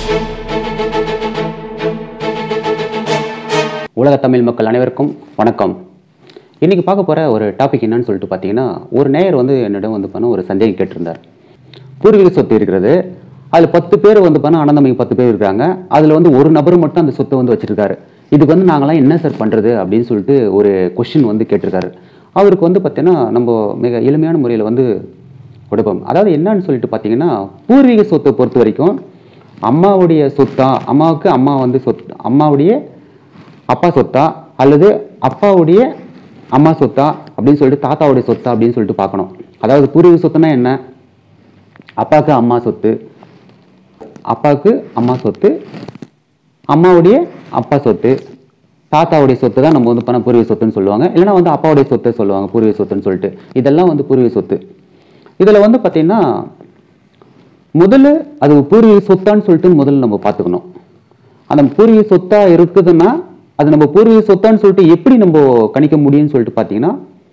உலக தமிழ் மக்கள் அனைவருக்கும் வணக்கம் இன்னைக்கு பார்க்க போற ஒரு டாபிக் என்னன்னு சொல்லிட்டு பார்த்தீங்கன்னா ஒரு நேயர் வந்து என்னிடம் வந்து பண்ண ஒரு சந்தேகம் கேட்டிருந்தார் பூர்வீக சொத்து இருக்கிறது அதில் பத்து பேர் வந்து பண்ண அனந்தமைக்கு பத்து பேர் இருக்காங்க அதில் வந்து ஒரு நபர் மட்டும் அந்த சொத்தை வந்து வச்சிருக்காரு இதுக்கு வந்து நாங்களாம் என்ன சார் பண்ணுறது அப்படின்னு சொல்லிட்டு ஒரு கொஷின் வந்து கேட்டிருக்காரு அவருக்கு வந்து பார்த்தீங்கன்னா நம்ம மிக எளிமையான முறையில் வந்து கொடுப்போம் அதாவது என்னன்னு சொல்லிட்டு பார்த்தீங்கன்னா பூர்வீக சொத்தை பொறுத்த வரைக்கும் அம்மாவுடைய சொத்தா அம்மாவுக்கு அம்மா வந்து சொத் அம்மாவுடைய அப்பா சொத்தா அல்லது அப்பாவுடைய அம்மா சொத்தா அப்படின்னு சொல்லிட்டு தாத்தாவுடைய சொத்தா அப்படின்னு சொல்லிட்டு பார்க்கணும் அதாவது பூர்வீக சொத்துனா என்ன அப்பாவுக்கு அம்மா சொத்து அப்பாவுக்கு அம்மா சொத்து அம்மாவுடைய அப்பா சொத்து தாத்தாவுடைய சொத்து தான் நம்ம வந்து பண்ண பூர்வீக சொத்துன்னு சொல்லுவாங்க இல்லைன்னா வந்து அப்பாவுடைய சொத்தை சொல்லுவாங்க பூர்வீக சொத்துன்னு சொல்லிட்டு இதெல்லாம் வந்து பூர்வீக சொத்து இதில் வந்து பார்த்தீங்கன்னா முதல்ல அது பூர்வீக சொத்தான்னு சொல்லிட்டு முதல்ல நம்ம பார்த்துக்கணும் அந்த பூர்வீக சொத்தா இருக்குதுன்னா அது நம்ம பூர்வீக சொத்தான்னு சொல்லிட்டு எப்படி நம்ம கணிக்க முடியும்னு சொல்லிட்டு பார்த்தீங்கன்னா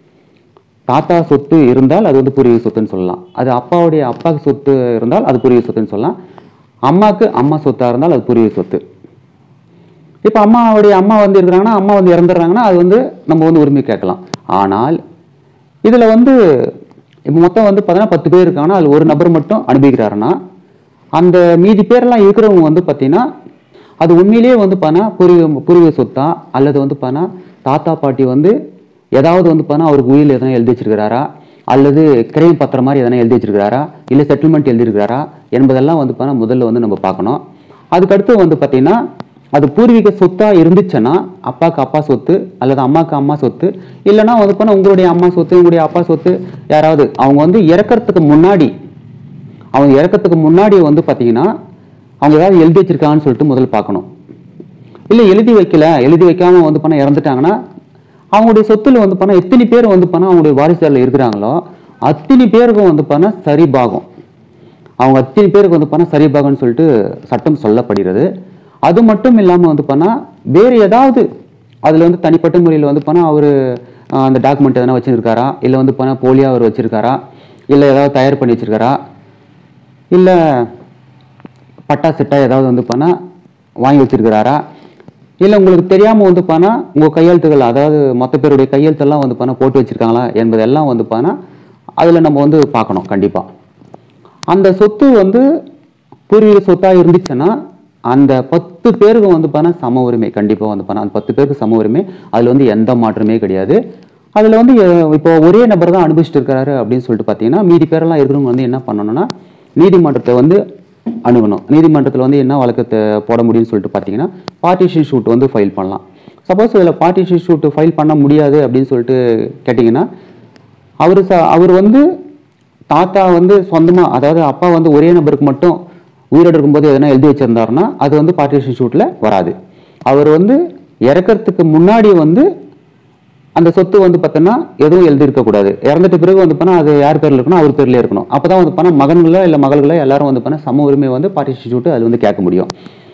தாத்தா சொத்து இருந்தால் அது வந்து பூர்வீக சொத்துன்னு சொல்லலாம் அது அப்பாவுடைய அப்பாவுக்கு சொத்து இருந்தால் அது பூர்வீக சொத்துன்னு சொல்லலாம் அம்மாவுக்கு அம்மா சொத்தா இருந்தால் அது பூர்வீக சொத்து இப்போ அம்மாவுடைய அம்மா வந்து இருக்கிறாங்கன்னா அம்மா வந்து இறந்துடுறாங்கன்னா அது வந்து நம்ம வந்து உரிமை கேட்கலாம் ஆனால் இதில் வந்து இப்போ மொத்தம் வந்து பார்த்தீங்கன்னா பத்து பேர் இருக்காங்கன்னா அதில் ஒரு நபர் மட்டும் அனுபவிக்கிறாருன்னா அந்த மீதி பேரெல்லாம் இருக்கிறவங்க வந்து பார்த்தீங்கன்னா அது உண்மையிலேயே வந்து பார்த்தா பூர்வீக பூர்வீக சொத்தா அல்லது வந்து பார்த்தா தாத்தா பாட்டி வந்து ஏதாவது வந்து பார்த்தா அவருக்கு உயிர் எதனா எழுதி வச்சிருக்கிறாரா அல்லது கிரைம் பத்திரம் மாதிரி எதனா எழுதி வச்சிருக்கிறாரா இல்லை செட்டில்மெண்ட் எழுதியிருக்கிறாரா என்பதெல்லாம் வந்து பார்த்தா முதல்ல வந்து நம்ம பார்க்கணும் அதுக்கடுத்து வந்து பார்த்தீங்கன்னா அது பூர்வீக சொத்தா இருந்துச்சுன்னா அப்பாவுக்கு அப்பா சொத்து அல்லது அம்மாவுக்கு அம்மா சொத்து இல்லைன்னா வந்து பண்ண உங்களுடைய அம்மா சொத்து உங்களுடைய அப்பா சொத்து யாராவது அவங்க வந்து இறக்கறதுக்கு முன்னாடி அவங்க இறக்கறதுக்கு முன்னாடி வந்து பார்த்தீங்கன்னா அவங்க ஏதாவது எழுதி வச்சிருக்காங்கன்னு சொல்லிட்டு முதல்ல பார்க்கணும் இல்லை எழுதி வைக்கல எழுதி வைக்காம வந்து பண்ண இறந்துட்டாங்கன்னா அவங்களுடைய சொத்துல வந்து பண்ண எத்தனை பேர் வந்து பண்ண அவங்களுடைய வாரிசுல இருக்கிறாங்களோ அத்தனை பேருக்கும் வந்து பண்ண சரி பாகம் அவங்க அத்தனை பேருக்கு வந்து பண்ண சரி பாகம்னு சொல்லிட்டு சட்டம் சொல்லப்படுகிறது அது மட்டும் இல்லாமல் வந்து பண்ணா வேறு ஏதாவது அதில் வந்து தனிப்பட்ட முறையில் வந்து பண்ணா அவர் அந்த டாக்குமெண்ட் எதனா வச்சிருக்காரா இல்லை வந்து பண்ணா போலியா அவர் வச்சிருக்காரா இல்லை ஏதாவது தயார் பண்ணி வச்சிருக்காரா இல்லை பட்டா சிட்டா ஏதாவது வந்து பண்ணா வாங்கி வச்சிருக்கிறாரா இல்லை உங்களுக்கு தெரியாமல் வந்து பண்ணா உங்கள் கையெழுத்துகள் அதாவது மொத்த பேருடைய கையெழுத்தெல்லாம் வந்து பண்ணா போட்டு வச்சிருக்காங்களா என்பதெல்லாம் வந்து பண்ணா அதில் நம்ம வந்து பார்க்கணும் கண்டிப்பாக அந்த சொத்து வந்து பூர்வீக சொத்தாக இருந்துச்சுன்னா அந்த பத்து பேருக்கு வந்து பண்ண சம உரிமை கண்டிப்பாக வந்து பண்ண அந்த பத்து பேருக்கு சம உரிமை அதில் வந்து எந்த மாற்றமே கிடையாது அதில் வந்து அஹ், இப்போ ஒரே நபர் தான் அனுபவிச்சுட்டு இருக்காரு அப்படின்னு சொல்லிட்டு பார்த்தீங்கன்னா மீதி பேரெல்லாம் இருக்கிறவங்க வந்து என்ன பண்ணணும்னா நீதிமன்றத்தை வந்து அணுகணும் நீதிமன்றத்தில் வந்து என்ன வழக்கத்தை போட முடியும்னு சொல்லிட்டு பார்த்தீங்கன்னா பார்ட்டிஷன் ஷூட் வந்து ஃபைல் பண்ணலாம் சப்போஸ் இதில் பார்ட்டிஷன் ஷூட் ஃபைல் பண்ண முடியாது அப்படின்னு சொல்லிட்டு கேட்டிங்கன்னா அவர் ச அவர் வந்து தாத்தா வந்து சொந்தமாக அதாவது அப்பா வந்து ஒரே நபருக்கு மட்டும் உயிரோடு இருக்கும்போது எதனா எழுதி வச்சிருந்தாருன்னா அது வந்து பார்ட்டிஷன் ஷூட்டில் வராது அவர் வந்து இறக்கறதுக்கு முன்னாடி வந்து அந்த சொத்து வந்து பார்த்தோன்னா எதுவும் எழுதியிருக்க கூடாது இறந்துட்ட பிறகு வந்து பண்ணால் அது யார் பேரில் இருக்கணும் அவர் பேர்ல இருக்கணும் அப்போ தான் வந்து பண்ணால் மகன்களோ இல்லை மகள்களோ எல்லாரும் வந்து பண்ணால் சம உரிமை வந்து பார்ட்டிஷன் ஷூட்டு அது வந்து கேட்க முடியும்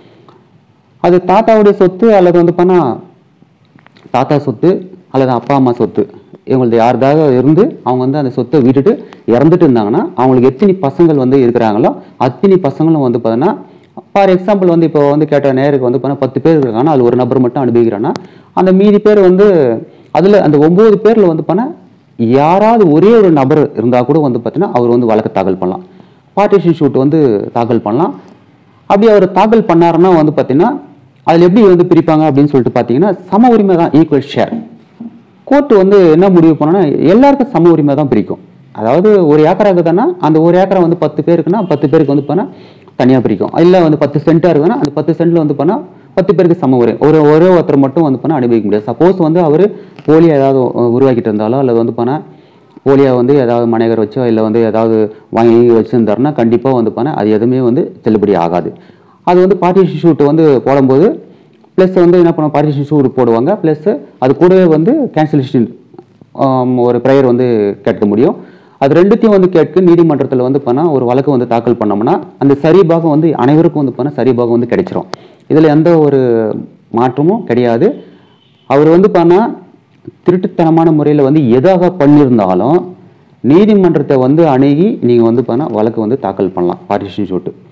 அது தாத்தாவுடைய சொத்து அல்லது வந்து பண்ணா தாத்தா சொத்து அல்லது அப்பா அம்மா சொத்து இவங்களது யாருதாக இருந்து அவங்க வந்து அந்த சொத்தை விட்டுட்டு இறந்துட்டு இருந்தாங்கன்னா அவங்களுக்கு எத்தனை பசங்கள் வந்து இருக்கிறாங்களோ அத்தனை பசங்களும் வந்து பார்த்தீங்கன்னா ஃபார் எக்ஸாம்பிள் வந்து இப்போ வந்து கேட்ட நேருக்கு வந்து பார்த்தா பத்து பேர் இருக்காங்கன்னா அது ஒரு நபர் மட்டும் அனுபவிக்கிறான்னா அந்த மீதி பேர் வந்து அதில் அந்த ஒம்பது பேரில் வந்து பண்ண யாராவது ஒரே ஒரு நபர் இருந்தால் கூட வந்து பார்த்தீங்கன்னா அவர் வந்து வழக்கு தாக்கல் பண்ணலாம் பார்ட்டிஷன் ஷூட் வந்து தாக்கல் பண்ணலாம் அப்படி அவர் தாக்கல் பண்ணாருன்னா வந்து பார்த்தீங்கன்னா அதில் எப்படி வந்து பிரிப்பாங்க அப்படின்னு சொல்லிட்டு பார்த்தீங்கன்னா சம உரிமை தான் ஈக்குவல் ஷேர் கோர்ட் வந்து என்ன முடிவு பண்ணோன்னா எல்லாருக்கும் சம உரிமை தான் பிரிக்கும் அதாவது ஒரு ஏக்கரா இருக்குதுன்னா அந்த ஒரு ஏக்கரா வந்து பத்து பேருக்குன்னா பத்து பேருக்கு வந்து பண்ணால் தனியாக பிரிக்கும் இல்லை வந்து பத்து சென்ட்டாக இருக்குதுன்னா அந்த பத்து சென்ட்டில் வந்து பண்ணால் பத்து பேருக்கு சம உரிமை ஒரு ஒரே ஒருத்தர் மட்டும் வந்து பண்ணால் அனுபவிக்க முடியாது சப்போஸ் வந்து அவர் போலியா ஏதாவது உ- உருவாக்கிட்டு இருந்தாலோ அல்லது வந்து பண்ணால் போலியா வந்து ஏதாவது மனைகர் வச்சோ இல்லை வந்து ஏதாவது வாங்கி வச்சுருந்தாருன்னா கண்டிப்பாக வந்து பண்ணால் அது எதுவுமே வந்து செல்லுபடி ஆகாது அது வந்து பார்ட்டிஷன் ஷூட் வந்து போடும்போது ப்ளஸ் வந்து என்ன பண்ணுவோம் பார்ட்டிஷன் ஷூட் போடுவாங்க ப்ளஸ் அது கூடவே வந்து கேன்சலேஷன் ஒரு ப்ரேயர் வந்து கேட்க முடியும் அது ரெண்டுத்தையும் வந்து கேட்க நீதிமன்றத்தில் வந்து பண்ணால் ஒரு வழக்கு வந்து தாக்கல் பண்ணோம்னா அந்த சரி பாகம் வந்து அனைவருக்கும் வந்து பண்ணால் சரி பாகம் வந்து கிடைச்சிரும் இதில் எந்த ஒரு மாற்றமும் கிடையாது அவர் வந்து பண்ணால் திருட்டுத்தனமான முறையில் வந்து எதாக பண்ணியிருந்தாலும் நீதிமன்றத்தை வந்து அணுகி நீங்கள் வந்து பண்ணால் வழக்கு வந்து தாக்கல் பண்ணலாம் பார்ட்டிஷன் ஷூட்டு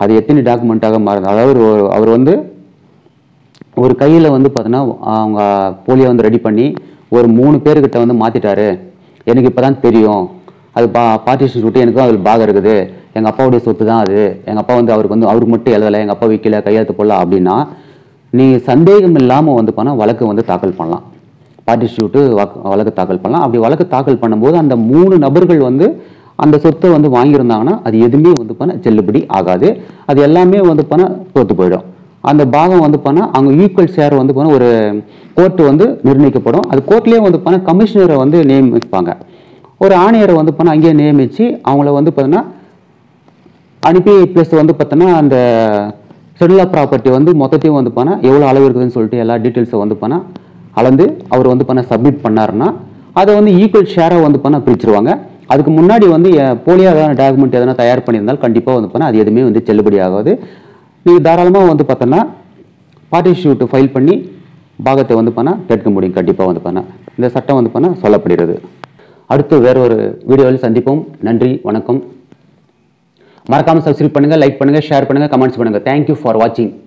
அது எத்தனை டாக்குமெண்ட்டாக மாறுது அதாவது ஒரு- அவர் வந்து ஒரு கையில் வந்து பார்த்தோன்னா அவங்க போலியோ வந்து ரெடி பண்ணி ஒரு மூணு பேர்கிட்ட வந்து மாற்றிட்டாரு எனக்கு இப்போ தான் தெரியும் அது பா பார்ட்டிஷன் விட்டு எனக்கும் அதில் பாகம் இருக்குது எங்கள் அப்பாவுடைய சொத்து தான் அது எங்கள் அப்பா வந்து அவருக்கு வந்து அவருக்கு மட்டும் எழுதலை எங்கள் அப்பா விற்கல கையெழுத்து போடல அப்படின்னா நீ சந்தேகம் இல்லாமல் வந்து பண்ணால் வழக்கு வந்து தாக்கல் பண்ணலாம் பார்ட்டிஷூட்டு வழக்கு தாக்கல் பண்ணலாம் அப்படி வழக்கு தாக்கல் பண்ணும்போது அந்த மூணு நபர்கள் வந்து அந்த சொத்தை வந்து வாங்கியிருந்தாங்கன்னா அது எதுவுமே வந்து பண்ண செல்லுபடி ஆகாது அது எல்லாமே வந்து பண்ண தோத்து போயிடும் அந்த பாகம் வந்து பண்ணால் அவங்க ஈக்குவல் ஷேர் வந்து பண்ண ஒரு கோர்ட்டு வந்து நிர்ணயிக்கப்படும் அது கோர்ட்லேயே வந்து பண்ண கமிஷனரை வந்து நியமிப்பாங்க ஒரு ஆணையரை வந்து பண்ண அங்கேயே நியமித்து அவங்கள வந்து பார்த்தீங்கன்னா அனுப்பி ப்ளஸ் வந்து பார்த்தோன்னா அந்த செட்டில் ப்ராப்பர்ட்டி வந்து மொத்தத்தையும் வந்து பண்ணால் எவ்வளோ அளவு இருக்குதுன்னு சொல்லிட்டு எல்லா டீட்டெயில்ஸை வந்து பண்ணால் அளந்து அவர் வந்து பண்ண சப்மிட் பண்ணாருன்னா அதை வந்து ஈக்குவல் ஷேராக வந்து பண்ண பிரிச்சிருவாங்க அதுக்கு முன்னாடி வந்து போலியாக ஏதாவது டாக்குமெண்ட் எதனா தயார் பண்ணியிருந்தால் கண்டிப்பாக வந்து பண்ணால் அது எதுவுமே வந்து செல்லுபடி ஆகாது நீங்கள் தாராளமாக வந்து பார்த்தோன்னா பார்ட்டிஷூட் ஃபைல் பண்ணி பாகத்தை வந்து பண்ணால் கேட்க முடியும் கண்டிப்பாக வந்து பண்ணால் இந்த சட்டம் வந்து பண்ணால் சொல்லப்படுகிறது அடுத்து வேற ஒரு வீடியோவில் சந்திப்போம் நன்றி வணக்கம் மறக்காம சப்ஸ்கிரைப் பண்ணுங்க லைக் பண்ணுங்க ஷேர் பண்ணுங்க கமெண்ட்ஸ் பண்ணுங்க தேங்க்யூ ஃபார் வாட்சிங்